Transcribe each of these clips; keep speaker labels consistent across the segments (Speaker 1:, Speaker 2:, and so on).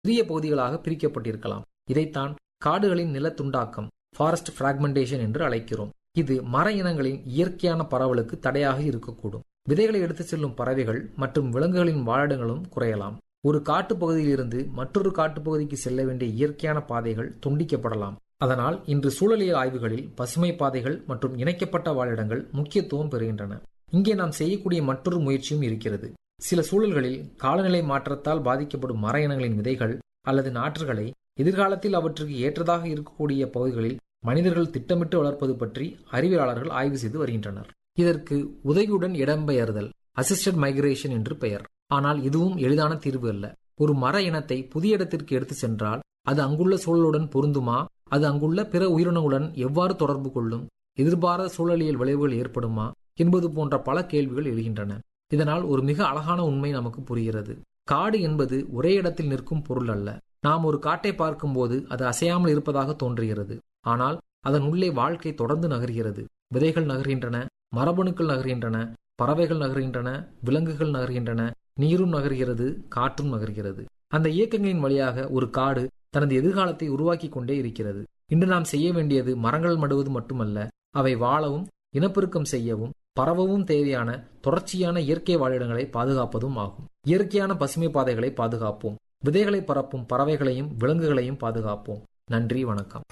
Speaker 1: சிறிய பகுதிகளாக பிரிக்கப்பட்டிருக்கலாம் இதைத்தான் காடுகளின் நிலத்துண்டாக்கம் ஃபாரஸ்ட் பிராக்மெண்டேஷன் என்று அழைக்கிறோம் இது மர இனங்களின் இயற்கையான பரவலுக்கு தடையாக இருக்கக்கூடும் விதைகளை எடுத்துச் செல்லும் பறவைகள் மற்றும் விலங்குகளின் வாழிடங்களும் குறையலாம் ஒரு காட்டுப் பகுதியிலிருந்து மற்றொரு காட்டுப் பகுதிக்கு செல்ல வேண்டிய இயற்கையான பாதைகள் துண்டிக்கப்படலாம் அதனால் இன்று சூழலியல் ஆய்வுகளில் பசுமை பாதைகள் மற்றும் இணைக்கப்பட்ட வாழிடங்கள் முக்கியத்துவம் பெறுகின்றன இங்கே நாம் செய்யக்கூடிய மற்றொரு முயற்சியும் இருக்கிறது சில சூழல்களில் காலநிலை மாற்றத்தால் பாதிக்கப்படும் மர இனங்களின் விதைகள் அல்லது நாற்றுகளை எதிர்காலத்தில் அவற்றுக்கு ஏற்றதாக இருக்கக்கூடிய பகுதிகளில் மனிதர்கள் திட்டமிட்டு வளர்ப்பது பற்றி அறிவியலாளர்கள் ஆய்வு செய்து வருகின்றனர் இதற்கு உதவியுடன் இடம்பெயர்தல் அசிஸ்டட் மைக்ரேஷன் என்று பெயர் ஆனால் இதுவும் எளிதான தீர்வு அல்ல ஒரு மர இனத்தை புதிய இடத்திற்கு எடுத்து சென்றால் அது அங்குள்ள சூழலுடன் பொருந்துமா அது அங்குள்ள பிற உயிரினங்களுடன் எவ்வாறு தொடர்பு கொள்ளும் எதிர்பாராத சூழலியல் விளைவுகள் ஏற்படுமா என்பது போன்ற பல கேள்விகள் எழுகின்றன இதனால் ஒரு மிக அழகான உண்மை நமக்கு புரிகிறது காடு என்பது ஒரே இடத்தில் நிற்கும் பொருள் அல்ல நாம் ஒரு காட்டை பார்க்கும்போது அது அசையாமல் இருப்பதாக தோன்றுகிறது ஆனால் அதன் உள்ளே வாழ்க்கை தொடர்ந்து நகர்கிறது விதைகள் நகர்கின்றன மரபணுக்கள் நகர்கின்றன பறவைகள் நகர்கின்றன விலங்குகள் நகர்கின்றன நீரும் நகர்கிறது காற்றும் நகர்கிறது அந்த இயக்கங்களின் வழியாக ஒரு காடு தனது எதிர்காலத்தை உருவாக்கி கொண்டே இருக்கிறது இன்று நாம் செய்ய வேண்டியது மரங்கள் நடுவது மட்டுமல்ல அவை வாழவும் இனப்பெருக்கம் செய்யவும் பரவவும் தேவையான தொடர்ச்சியான இயற்கை வாழிடங்களை பாதுகாப்பதும் ஆகும் இயற்கையான பசுமை பாதைகளை பாதுகாப்போம் விதைகளை பரப்பும் பறவைகளையும் விலங்குகளையும் பாதுகாப்போம் நன்றி வணக்கம்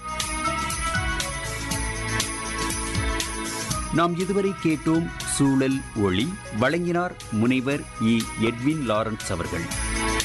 Speaker 2: நாம் இதுவரை கேட்டோம் சூழல் ஒளி வழங்கினார் முனைவர் இ எட்வின் லாரன்ஸ் அவர்கள்